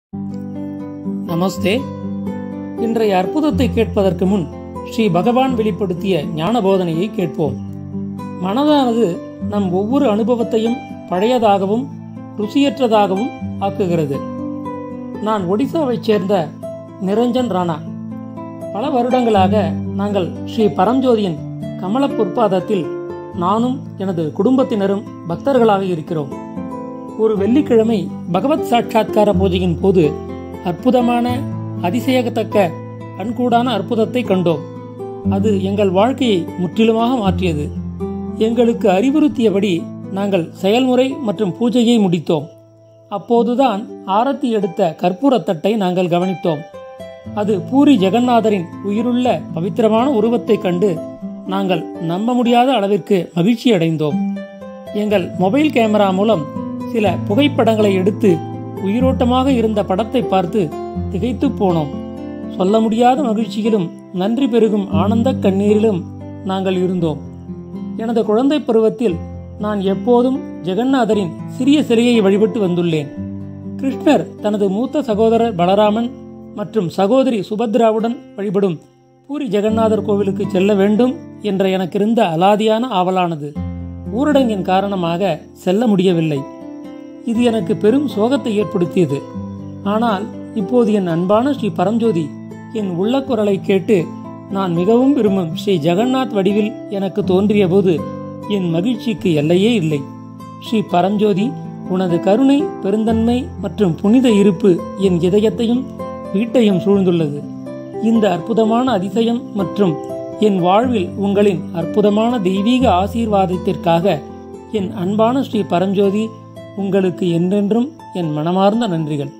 நமஸ்தே இன்றைய அற்புதத்தை கேட்பதற்கு முன் ஸ்ரீ பகவான் வெளிப்படுத்திய ஞான போதனையை கேட்போம் மனதானது நம் ஒவ்வொரு அனுபவத்தையும் பழையதாகவும் ருசியற்றதாகவும் ஆக்குகிறது நான் ஒடிசாவைச் சேர்ந்த நிரஞ்சன் ராணா பல வருடங்களாக நாங்கள் ஸ்ரீ பரஞ்சோதியின் கமல பொற்பாதத்தில் நானும் எனது குடும்பத்தினரும் பக்தர்களாக இருக்கிறோம் ஒரு வெள்ளிக்கிழமை பகவத் சாட்சாத்கார பூஜையின் போது அற்புதமான அதிசயத்தக்க கண்கூடான அற்புதத்தை கண்டோம் அது எங்கள் வாழ்க்கையை முற்றிலுமாக மாற்றியது எங்களுக்கு அறிவுறுத்தியபடி நாங்கள் செயல்முறை மற்றும் பூஜையை முடித்தோம் அப்போதுதான் ஆரத்தி எடுத்த கற்பூரத்தட்டை நாங்கள் கவனித்தோம் அது பூரி ஜெகநாதரின் உயிருள்ள பவித்திரமான உருவத்தைக் கண்டு நாங்கள் நம்ப முடியாத அளவிற்கு மகிழ்ச்சி அடைந்தோம் எங்கள் மொபைல் கேமரா மூலம் சில புகைப்படங்களை எடுத்து உயிரோட்டமாக இருந்த படத்தை பார்த்து திகைத்துப் போனோம் சொல்ல முடியாத மகிழ்ச்சியிலும் நன்றி பெருகும் ஆனந்த கண்ணீரிலும் நாங்கள் இருந்தோம் எனது குழந்தை பருவத்தில் நான் எப்போதும் ஜெகநாதரின் சிறிய சிலையை வழிபட்டு வந்துள்ளேன் கிருஷ்ணர் தனது மூத்த சகோதரர் பலராமன் மற்றும் சகோதரி சுபத்ராவுடன் வழிபடும் பூரி ஜெகநாதர் கோவிலுக்கு செல்ல வேண்டும் என்ற எனக்கு இருந்த அலாதியான ஆவலானது ஊரடங்கின் காரணமாக செல்ல முடியவில்லை இது எனக்கு பெரும் சோகத்தை ஏற்படுத்தியது ஆனால் இப்போது என் அன்பான ஸ்ரீ பரஞ்சோதி என் உள்ள குரலை கேட்டு நான் மிகவும் விரும்பும் ஸ்ரீ ஜெகநாத் வடிவில் எனக்கு தோன்றிய போது என் மகிழ்ச்சிக்கு எல்லையே இல்லை ஸ்ரீ பரஞ்சோதி உனது கருணை பெருந்தன்மை மற்றும் புனித இருப்பு என் இதயத்தையும் வீட்டையும் சூழ்ந்துள்ளது இந்த அற்புதமான அதிசயம் மற்றும் என் வாழ்வில் உங்களின் அற்புதமான தெய்வீக ஆசீர்வாதத்திற்காக என் அன்பான ஸ்ரீ பரஞ்சோதி உங்களுக்கு என்றென்றும் என் மனமார்ந்த நன்றிகள்